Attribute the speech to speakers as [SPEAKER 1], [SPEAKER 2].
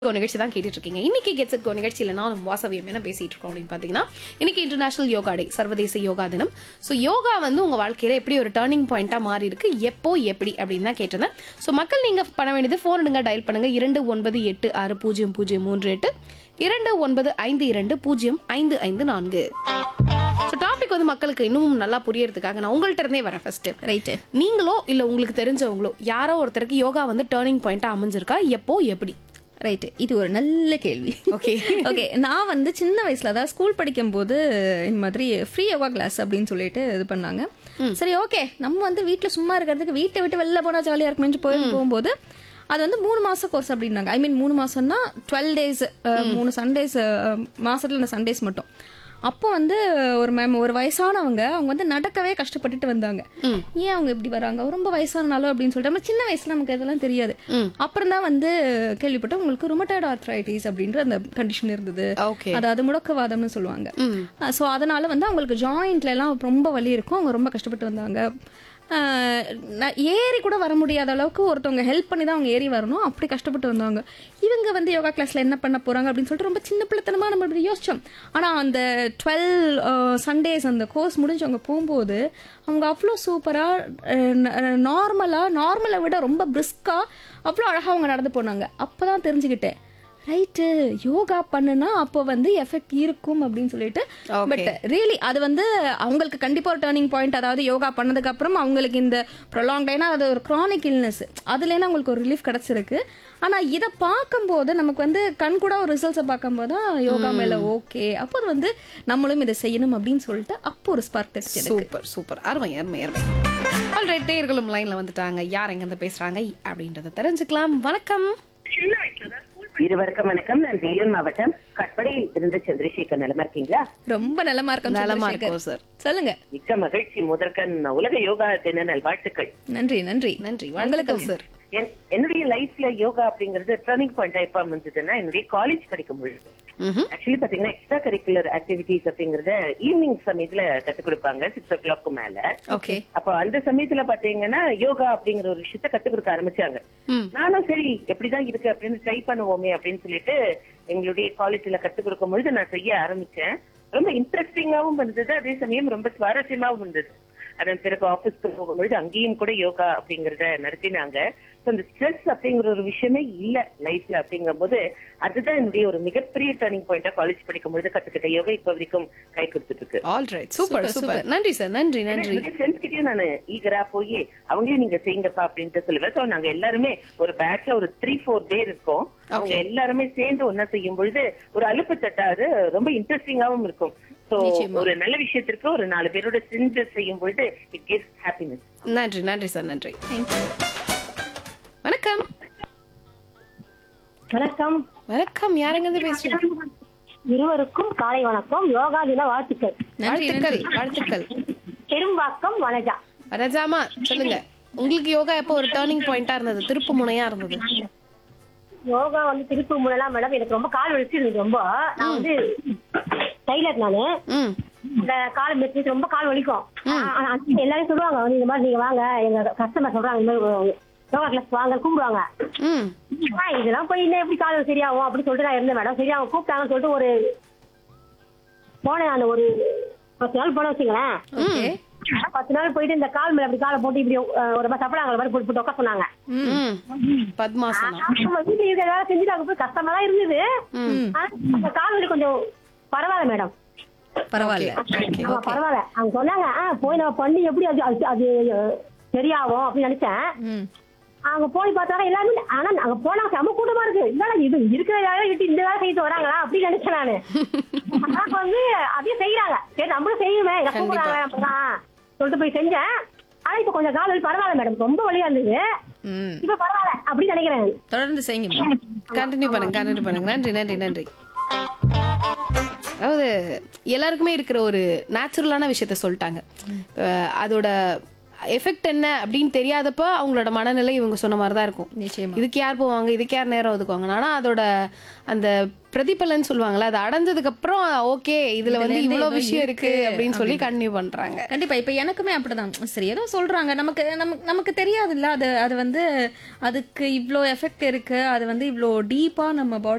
[SPEAKER 1] கோ நிகழ்ச்சி தான் கேட்டுட்டு இருக்கீங்க இன்னைக்கு கெட்ஸ் கோ நிகழ்ச்சியில நானும் வாசவியம் என்ன பேசிட்டு இருக்கோம் அப்படின்னு பாத்தீங்கன்னா இன்னைக்கு இன்டர்நேஷனல் யோகா டே சர்வதேச யோகா தினம் ஸோ யோகா வந்து உங்க வாழ்க்கையில எப்படி ஒரு டேர்னிங் பாயிண்டா மாறி இருக்கு எப்போ எப்படி அப்படின்னு தான் கேட்டிருந்தேன் ஸோ மக்கள் நீங்க பண்ண வேண்டியது ஃபோன் எடுங்க டயல் பண்ணுங்க இரண்டு ஒன்பது எட்டு ஆறு பூஜ்ஜியம் பூஜ்ஜியம் மூன்று எட்டு இரண்டு ஒன்பது ஐந்து இரண்டு பூஜ்ஜியம் ஐந்து ஐந்து நான்கு ஸோ டாபிக் வந்து மக்களுக்கு இன்னும் நல்லா புரியறதுக்காக நான் உங்கள்ட்ட இருந்தே வரேன் ஃபர்ஸ்ட்
[SPEAKER 2] ரைட்டு
[SPEAKER 1] நீங்களோ இல்ல உங்களுக்கு தெரிஞ்சவங்களோ யாரோ ஒருத்தருக்கு யோகா வந்து டேர்னிங் பாயிண்டா அமைஞ்சிருக்கா எப்போ எப்படி
[SPEAKER 2] ரைட்டு இது ஒரு நல்ல கேள்வி
[SPEAKER 1] ஓகே
[SPEAKER 2] ஓகே நான் வந்து சின்ன வயசுல அதாவது ஸ்கூல் படிக்கும்போது இந்த மாதிரி ஃப்ரீ யோகா கிளாஸ் அப்படின்னு சொல்லிட்டு இது பண்ணாங்க சரி ஓகே நம்ம வந்து வீட்டில் சும்மா இருக்கிறதுக்கு வீட்டை விட்டு வெளில போனால் ஜாலியாக இருக்குமே போய் போகும்போது அது வந்து மூணு மாசம் கோர்ஸ் அப்படின்னாங்க ஐ மீன் மூணு மாசம்னா டுவெல் டேஸ் மூணு சண்டேஸ் மாசத்துல இந்த சண்டேஸ் மட்டும் அப்போ வந்து ஒரு மேம் ஒரு வயசானவங்க அவங்க வந்து நடக்கவே கஷ்டப்பட்டுட்டு வந்தாங்க ஏன் அவங்க இப்படி வராங்க ரொம்ப வயசானாலும் அப்படின்னு சொல்லிட்டு நம்ம சின்ன வயசுல நமக்கு இதெல்லாம் தெரியாது அப்புறம் தான் வந்து கேள்விப்பட்டேன் உங்களுக்கு ருமட்டாய்டு ஆர்த்ரைட்டிஸ் அப்படின்ற அந்த கண்டிஷன் இருந்தது
[SPEAKER 1] ஓகே
[SPEAKER 2] அதாவது முடக்குவாதம்னு சொல்லுவாங்க
[SPEAKER 1] ம்
[SPEAKER 2] ஸோ அதனால வந்து அவங்களுக்கு ஜாயிண்ட்ல எல்லாம் ரொம்ப வலி இருக்கும் அவங்க ரொம்ப கஷ்டப்பட்டு வந்தாங்க ஆஹ் நான் ஏறி கூட வர முடியாத அளவுக்கு ஒருத்தவங்க ஹெல்ப் பண்ணி தான் அவங்க ஏறி வரணும் அப்படி கஷ்டப்பட்டு வந்தாங்க இவங்க வந்து யோகா கிளாஸ்ல என்ன பண்ண போறாங்க அப்படின்னு சொல்லிட்டு ரொம்ப சின்ன பிள்ளைத்தனமா நம்ம இப்படி யோசிச்சோம் ஆனா அந்த டுவெல் சண்டேஸ் அந்த கோர்ஸ் முடிஞ்சு அவங்க போகும்போது அவங்க அவ்வளோ சூப்பரா நார்மலா நார்மலை விட ரொம்ப பிரிஸ்கா அவ்வளோ அழகா அவங்க நடந்து போனாங்க அப்பதான் தெரிஞ்சுக்கிட்டேன் ரைட்டு யோகா பண்ணுனா அப்போ வந்து எஃபெக்ட் இருக்கும் அப்படின்னு சொல்லிட்டு
[SPEAKER 1] Okay.
[SPEAKER 2] பட் ரியலி அது வந்து அவங்களுக்கு கண்டிப்பா ஒரு டேர்னிங் பாயிண்ட் அதாவது யோகா பண்ணதுக்கு அப்புறம் அவங்களுக்கு இந்த ப்ரொலாங் ஏன்னா அது ஒரு க்ரானிக் இல்னஸ் அதுலேருந்து அவங்களுக்கு ஒரு ரிலீஃப் கிடைச்சிருக்கு ஆனா இதை பார்க்கும்போது நமக்கு வந்து கண் கூட ஒரு ரிசல்ட்ஸை பார்க்கும்போது தான் யோகா மேல ஓகே அப்போ அது வந்து நம்மளும் இதை செய்யணும் அப்படின்னு சொல்லிட்டு அப்போ ஒரு ஸ்பார்க் டெஸ்ட்
[SPEAKER 1] சூப்பர் சூப்பர் அருமை அருமை அருமை ஆல்ரைட் நேயர்களும் லைன்ல வந்துட்டாங்க யார் எங்க இருந்து பேசுறாங்க அப்படின்றத தெரிஞ்சுக்கலாம் வணக்கம்
[SPEAKER 3] இருவருக்கும் வணக்கம் நான் வேலூர் மாவட்டம் கட்படையில் இருந்து சந்திரசேகர் நலமா இருக்கீங்களா
[SPEAKER 2] ரொம்ப நலமா இருக்கும்
[SPEAKER 1] நலமா
[SPEAKER 2] சந்திரசேகர்.
[SPEAKER 1] இருக்கும் சார்
[SPEAKER 2] சொல்லுங்க
[SPEAKER 3] மிக்க மகிழ்ச்சி முதற்கண் உலக யோகா தின நல்வாழ்த்துக்கள்
[SPEAKER 2] நன்றி நன்றி
[SPEAKER 1] நன்றி வணக்கம் சார்
[SPEAKER 3] என்- என்னுடைய லைஃப்ல யோகா அப்படிங்கிறது டர்னிங் பாயிண்ட் எப்ப அமைஞ்சதுன்னா என்னுடைய காலேஜ் படிக்கும் பொழுது
[SPEAKER 1] ம்ஹும்.
[SPEAKER 3] ஆக்சுவலி பாத்தீங்கன்னா எக்ஸ்ட்ரா கரிக்குலர் ஆக்டிவிட்டிஸ் அப்படிங்கறத ஈவினிங் சமயத்துல கத்துக் கொடுப்பாங்க சிக்ஸ் ஓ கிளாக் மேல
[SPEAKER 1] ஓகே
[SPEAKER 3] அப்ப அந்த சமயத்துல பாத்தீங்கன்னா யோகா அப்படிங்கிற ஒரு விஷயத்த கத்துக் கொடுக்க ஆரம்பிச்சாங்க
[SPEAKER 1] ம்
[SPEAKER 3] நானும் சரி எப்படிதான் இருக்கு அப்படின்னு ட்ரை பண்ணுவோமே அப்படின்னு சொல்லிட்டு எங்களுடைய காலேஜ்ல கத்துக் கொடுக்கும் பொழுது நான் செய்ய ஆரம்பிச்சேன் ரொம்ப இன்ட்ரெஸ்டிங்காவும் இருந்தது அதே சமயம் ரொம்ப சுவாரஸ்யமாவும் இருந்தது அதன் பிறகு ஆபீஸ்க்கு போகும்பொழுது அங்கேயும் கூட யோகா அப்படிங்கறத நடத்தினாங்க So, இந்த ஸ்ட்ரெஸ் அப்படிங்கிற ஒரு விஷயமே இல்ல லைஃப்ல அப்படிங்கும் போது அதுதான் என்னுடைய ஒரு மிகப்பெரிய டர்னிங் பாயிண்டா காலேஜ் படிக்கும் பொழுது கத்துக்கிட்ட யோகா இப்ப வரைக்கும் கை கொடுத்துட்டு இருக்கு
[SPEAKER 1] ஆல்ரைட் சூப்பர் சூப்பர் நன்றி சார் நன்றி நன்றி
[SPEAKER 3] ஃப்ரெண்ட்ஸ் கிட்டயும் நான் ஈகரா போய் அவங்களையும் நீங்க செய்யுங்கப்பா அப்படின்ட்டு சொல்லுவேன் சோ நாங்க எல்லாருமே ஒரு பேட்ச்ல ஒரு த்ரீ ஃபோர் டே இருக்கோம் அவங்க எல்லாருமே சேர்ந்து ஒன்னா செய்யும் பொழுது ஒரு அலுப்பு தட்டாது ரொம்ப இன்ட்ரெஸ்டிங்காவும் இருக்கும் சோ ஒரு நல்ல விஷயத்திற்கு ஒரு நாலு பேரோட சேர்ந்து செய்யும் பொழுது இட் கிவ்ஸ் ஹாப்பினஸ்
[SPEAKER 1] நன்றி நன்றி சார் நன்றி வணக்கம்
[SPEAKER 4] வணக்கம்
[SPEAKER 1] வணக்கம் யார் எங்க இருந்து பேசுறீங்க
[SPEAKER 4] இருவருக்கும் காலை வணக்கம் யோகா தின வாழ்த்துக்கள்
[SPEAKER 2] நன்றி
[SPEAKER 1] வாழ்த்துக்கள் வாழ்த்துக்கள்
[SPEAKER 4] பெரும்பாக்கம் வனஜா
[SPEAKER 1] ரஜாமா சொல்லுங்க உங்களுக்கு யோகா எப்போ ஒரு டேர்னிங் பாயிண்டா இருந்தது திருப்பு முனையா இருந்தது
[SPEAKER 4] யோகா வந்து திருப்பி முன்னலாம் மேடம் எனக்கு ரொம்ப கால் வலிச்சிருந்தது ரொம்ப நான் வந்து டைலர் நானு
[SPEAKER 1] ம்
[SPEAKER 4] இந்த கால் மெச்சு ரொம்ப கால் வலிக்கும் ஆ- ஆ- எல்லாரும் சொல்லுவாங்க வந்து இந்த மாதிரி நீங்க வாங்க எங்க கஸ்டமர் சொல்றாங்க இந்த மாதிரி யோகா கிளாஸ் வாங்க கூப்பிடுவாங்க
[SPEAKER 1] ம்
[SPEAKER 4] ஆ, இதெல்லாம் போய் இன்னும் எப்படி கால் சரியாகும் அப்படின்னு சொல்லிட்டு நான் இருந்தேன் மேடம் சரி அவங்க கூப்பிட்டாங்கன்னு சொல்லிட்டு ஒரு போனேன் நான் ஒரு பத்து நாள் போன வச்சுங்களேன்
[SPEAKER 2] ஓகே
[SPEAKER 4] பத்து நாள் போயிட்டு இந்த கால் மேல அப்படி காலை போட்டு இப்படி அஹ், ஒரு மாதிரி சப்படாங்க மாதிரி போட்டு போட்டு உட்கார சொன்னாங்க
[SPEAKER 1] ம் பத்மாசனம்
[SPEAKER 4] நம்ம வீட்டுல இருக்கிற வேலை செஞ்சுட்டு அங்க போய் கஷ்டமா தான் இருந்தது ஆனா, இந்த கால் வலி கொஞ்சம் பரவாயில்ல மேடம்
[SPEAKER 2] பரவாயில்ல
[SPEAKER 4] ஆமா பரவாயில்ல அவங்க சொன்னாங்க ஆ, போய் நம்ம பண்ணி எப்படி அது அது- அது அஹ், சரியாகும் அப்படின்னு நினைச்சேன்
[SPEAKER 2] ம்
[SPEAKER 4] அங்க போய் பார்த்தாலும் எல்லாருமே ஆனா அங்க போனா செம கூட்டமா இருக்கு இல்ல இது இருக்கிற வேலை விட்டு இந்த வேலை செய்து வராங்களா அப்படின்னு நினைச்சேன் நானு ஆனா வந்து அதையும் செய்யறாங்க சரி நம்மளும் செய்யுமே இதை கூப்பிடுறாங்க அப்படிதான் சொல்லிட்டு போய் செஞ்சேன் ஆனா இப்ப கொஞ்சம் கால் வலி பரவாயில்ல மேடம் ரொம்ப வலியா இருந்தது
[SPEAKER 2] ம்
[SPEAKER 4] இப்ப பரவாயில்ல அப்படின்னு நினைக்கிறேன்
[SPEAKER 2] தொடர்ந்து செய்யுங்க
[SPEAKER 1] கண்டினியூ பண்ணுங்க கண்டினியூ பண்ணுங்க நன்றி நன்றி நன்றி அதாவது எல்லாருக்குமே இருக்கிற ஒரு நேச்சுரலான விஷயத்த சொல்லிட்டாங்க அஹ் அதோட எஃபெக்ட் என்ன அப்படின்னு தெரியாதப்ப அவங்களோட மனநிலை இவங்க சொன்ன மாதிரி தான் இருக்கும்
[SPEAKER 2] நிச்சயமா
[SPEAKER 1] இதுக்கு யார் போவாங்க இதுக்கு யார் நேரம் ஒதுக்குவாங்க ஆனா அதோட அந்த பிரதிபலன் சொல்லுவாங்கல்ல அது அடைஞ்சதுக்கு அப்புறம் ஓகே இதுல வந்து
[SPEAKER 2] இதுல
[SPEAKER 1] இவ்வளவு
[SPEAKER 2] ஏதோ
[SPEAKER 1] விஷயம் இருக்கு
[SPEAKER 2] இருக்கு
[SPEAKER 1] அப்படின்னு சொல்லி கண்டினியூ பண்றாங்க
[SPEAKER 2] கண்டிப்பா இப்ப எனக்குமே அப்படிதான் சரி ஏதோ சொல்றாங்க நமக்கு நமக்கு நமக்கு தெரியாதுல்ல அது அது வந்து அதுக்கு இவ்ளோ எஃபெக்ட் இருக்கு அது வந்து இவ்ளோ டீப்பா நம்ம பாடி